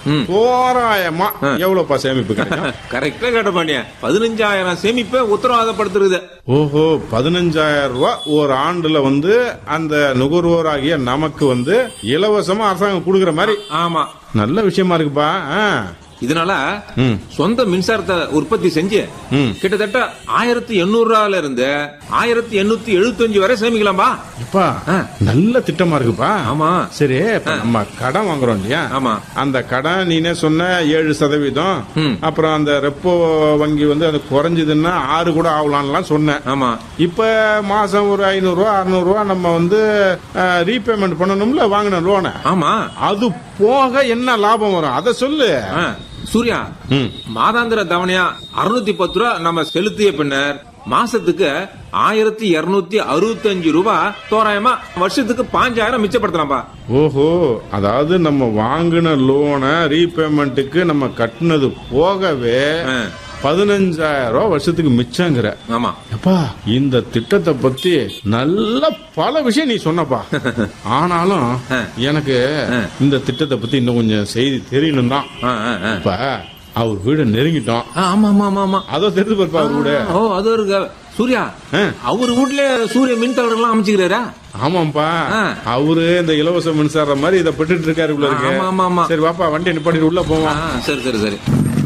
ம். தோராயமா எவ்வளவுப்பா சேமிப்பு கிடைக்கும் கரெக்டா கேட்ட பாண்டியன் பதினஞ்சாயிரம் சேமிப்பை உத்தரவாதப்படுத்துறது ஓஹோ பதினஞ்சாயிரம் ரூபாய் ஒரு ஆண்டுல வந்து அந்த நுகர்வோராகிய நமக்கு வந்து இலவசமா அரசாங்கம் கொடுக்குற மாதிரி ஆமா நல்ல விஷயமா இருக்குப்பா ஆ. இதனால ம். சொந்த மின்சாரத்தை உற்பத்தி செஞ்சு ம். கிட்டத்தட்ட ஆயிரத்தி எண்ணூறு ரூபாயில இருந்து ஆயிரத்தி எண்ணூத்தி எழுபத்தஞ்சு வரை சேமிக்கலாம்பா அப்பா ஆ. நல்ல திட்டமா இருக்குப்பா ஆமா சரி இப்ப நம்ம கடன் வாங்குறோம் இல்லையா ஆமா. அந்த கடன் நீனே சொன்ன ஏழு சதவீதம் ம். அப்புறம் அந்த ரெப்போ வங்கி வந்து அது குறைஞ்சதுன்னா ஆறு கூட ஆகலாம்லாம் சொன்னேன் ஆமா இப்ப மாசம் ஒரு ஐநூறு ரூபா அறுநூறு ரூபா நம்ம வந்து ரீபேமெண்ட் பண்ணணும்ல வாங்கின லோனை ஆமா அது போக என்ன லாபம் வரும் அத சொல்லு ஆ, சூர்யா ம். மாதாந்திர தவணையா அறுநூத்தி பத்து ரூபா நம்ம செலுத்திய பின்னர் மாசத்துக்கு ஆயிரத்தி இருநூத்தி அறுபத்தஞ்சு ரூபாய் தோராயமா வருஷத்துக்கு பாஞ்சாயிரம் மிச்சப்படுத்தலாம்பா ஓஹோ அதாவது நம்ம வாங்கின லோனை ரீபேமெண்ட்டுக்கு நம்ம கட்டினது போகவே ஆ, பதினஞ்சாயிரம் ரூபாய் வருஷத்துக்கு மிச்சங்கிற ஆமா அப்பா இந்த திட்டத்தை பத்தி நல்ல பல விஷயம் நீ சொன்னப்பா ஆனாலும் எனக்கு இந்த திட்டத்தை பத்தி இன்னும் கொஞ்சம் செய்தி தெரியணும் தான் ஆ, ஆ, ஆ. இப்ப அவர் வீட நெருங்கிட்டோம் ஆ, ஆமா ஆமா ஆமா ஆமா அதோ தெரிஞ்சு பாருப்பா அவர் வீடு ஓ அது இருக்கு சூர்யா ஆ. அவர் வீட்ல சூரிய மின்தளம் எல்லாம் அமைச்சுக்கிறாரா ஆமாப்பா ஆ. அவரு இந்த இலவச மின்சாரம் மாதிரி இதை பெற்றுட்டு இருக்காரு உள்ள இருக்கு ஆமா, ஆமா, ஆமா. சரி வாப்பா வண்டி நிப்பாட்டிட்டு உள்ள ஆ, போவோம் சரி சரி சரி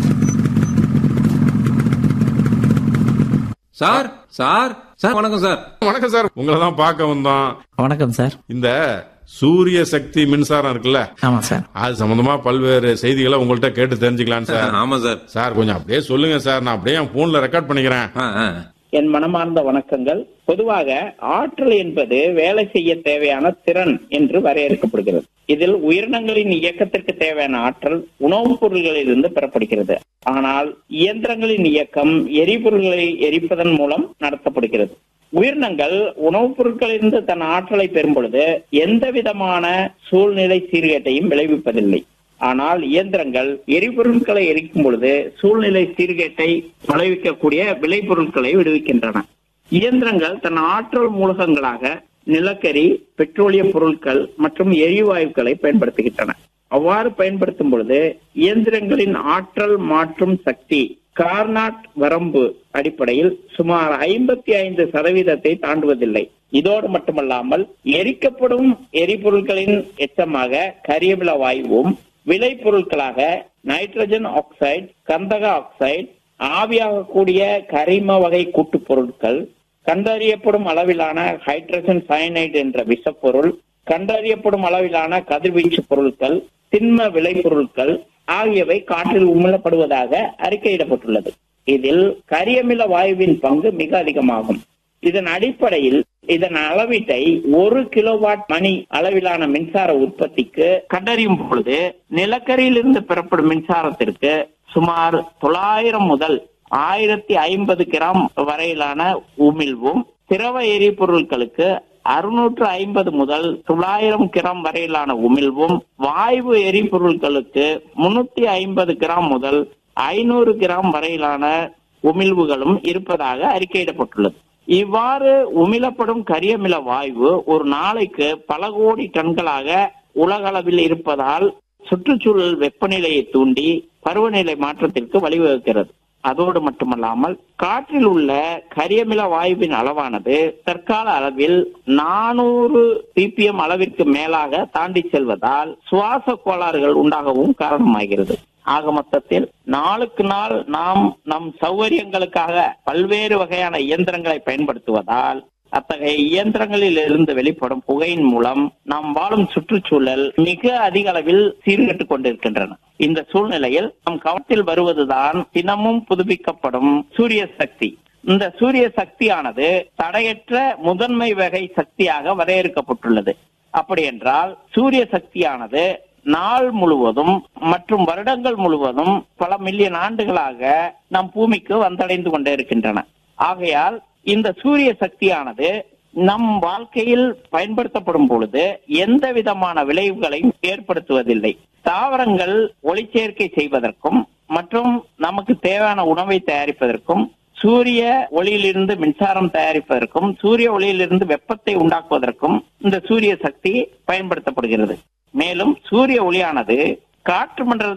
சார் சார் சார் வணக்கம் சார் வணக்கம் சார் உங்களை தான் பார்க்க வந்தோம் வணக்கம் சார் இந்த சூரிய சக்தி மின்சாரம் இருக்குல்ல ஆமா சார் அது சம்பந்தமா பல்வேறு செய்திகளை உங்கள்ட்ட கேட்டு தெரிஞ்சுக்கலாம் சார் ஆமா சார் சார் கொஞ்சம் அப்படியே சொல்லுங்க சார் நான் அப்படியே என் போன்ல ரெக்கார்ட் பண்ணிக்கிறேன் ஆ, ஆ. என் மனமார்ந்த வணக்கங்கள் பொதுவாக ஆற்றல் என்பது வேலை செய்ய தேவையான திறன் என்று வரையறுக்கப்படுகிறது இதில் உயிரினங்களின் இயக்கத்திற்கு தேவையான ஆற்றல் உணவுப் பொருள்களிலிருந்து பெறப்படுகிறது ஆனால் இயந்திரங்களின் இயக்கம் எரிபொருள்களை எரிப்பதன் மூலம் நடத்தப்படுகிறது உயிரினங்கள் உணவுப் பொருட்களிலிருந்து தன் ஆற்றலை பெறும் பொழுது எந்த விதமான சூழ்நிலை சீர்கேட்டையும் விளைவிப்பதில்லை ஆனால் இயந்திரங்கள் எரிபொருட்களை எரிக்கும் பொழுது சூழ்நிலை சீர்கேட்டை விளைவிக்கக்கூடிய விளைபொருட்களை விடுவிக்கின்றன இயந்திரங்கள் தன் ஆற்றல் மூலகங்களாக நிலக்கரி பெட்ரோலிய பொருட்கள் மற்றும் எரிவாயுக்களை பயன்படுத்துகின்றன அவ்வாறு பயன்படுத்தும் பொழுது இயந்திரங்களின் ஆற்றல் மாற்றும் சக்தி கார்னாட் வரம்பு அடிப்படையில் சுமார் ஐம்பத்தி ஐந்து சதவீதத்தை தாண்டுவதில்லை இதோடு மட்டுமல்லாமல் எரிக்கப்படும் எரிபொருட்களின் எச்சமாக கரியமில வாயுவும் விளைபொருட்களாக நைட்ரஜன் ஆக்சைடு கந்தக ஆக்சைடு ஆவியாகக்கூடிய கரிம வகை கூட்டுப் பொருட்கள் கண்டறியப்படும் அளவிலான ஹைட்ரஜன் சயனைடு என்ற விஷப்பொருள் கண்டறியப்படும் அளவிலான கதிர்வீச்சு பொருட்கள் திண்ம விளைபொருட்கள் ஆகியவை காற்றில் உமிழப்படுவதாக அறிக்கையிடப்பட்டுள்ளது இதில் கரியமில வாயுவின் பங்கு மிக அதிகமாகும் இதன் அடிப்படையில் இதன் அளவீட்டை ஒரு கிலோவாட் மணி அளவிலான மின்சார உற்பத்திக்கு கண்டறியும் பொழுது நிலக்கரியிலிருந்து பெறப்படும் மின்சாரத்திற்கு சுமார் தொள்ளாயிரம் முதல் ஆயிரத்தி ஐம்பது கிராம் வரையிலான உமிழ்வும் திரவ எரிபொருட்களுக்கு அறுநூற்று ஐம்பது முதல் தொள்ளாயிரம் கிராம் வரையிலான உமிழ்வும் வாயு எரிபொருட்களுக்கு முன்னூத்தி ஐம்பது கிராம் முதல் ஐநூறு கிராம் வரையிலான உமிழ்வுகளும் இருப்பதாக அறிக்கையிடப்பட்டுள்ளது இவ்வாறு உமிழப்படும் கரியமில வாயு ஒரு நாளைக்கு பல கோடி டன்களாக உலகளவில் இருப்பதால் சுற்றுச்சூழல் வெப்பநிலையை தூண்டி பருவநிலை மாற்றத்திற்கு வழிவகுக்கிறது அதோடு மட்டுமல்லாமல் காற்றில் உள்ள கரியமில வாயுவின் அளவானது தற்கால அளவில் நானூறு பிபிஎம் அளவிற்கு மேலாக தாண்டி செல்வதால் சுவாச கோளாறுகள் உண்டாகவும் காரணமாகிறது ஆக மொத்தத்தில் நாளுக்கு நாள் நாம் நம் சௌகரியங்களுக்காக பல்வேறு வகையான இயந்திரங்களை பயன்படுத்துவதால் அத்தகைய இயந்திரங்களில் இருந்து வெளிப்படும் புகையின் மூலம் நாம் வாழும் சுற்றுச்சூழல் மிக அதிக அளவில் சீர்கெட்டு கொண்டிருக்கின்றன இந்த சூழ்நிலையில் நம் கவனத்தில் வருவதுதான் தினமும் புதுப்பிக்கப்படும் சூரிய சக்தி இந்த சூரிய சக்தியானது தடையற்ற முதன்மை வகை சக்தியாக வரையறுக்கப்பட்டுள்ளது அப்படி என்றால் சூரிய சக்தியானது நாள் முழுவதும் மற்றும் வருடங்கள் முழுவதும் பல மில்லியன் ஆண்டுகளாக நம் பூமிக்கு வந்தடைந்து கொண்டே இருக்கின்றன ஆகையால் இந்த சூரிய சக்தியானது நம் வாழ்க்கையில் பயன்படுத்தப்படும் பொழுது எந்த விதமான விளைவுகளையும் ஏற்படுத்துவதில்லை தாவரங்கள் ஒளிச்சேர்க்கை செய்வதற்கும் மற்றும் நமக்கு தேவையான உணவை தயாரிப்பதற்கும் சூரிய ஒளியிலிருந்து மின்சாரம் தயாரிப்பதற்கும் சூரிய ஒளியிலிருந்து வெப்பத்தை உண்டாக்குவதற்கும் இந்த சூரிய சக்தி பயன்படுத்தப்படுகிறது மேலும் சூரிய ஒளியானது காற்று மண்டல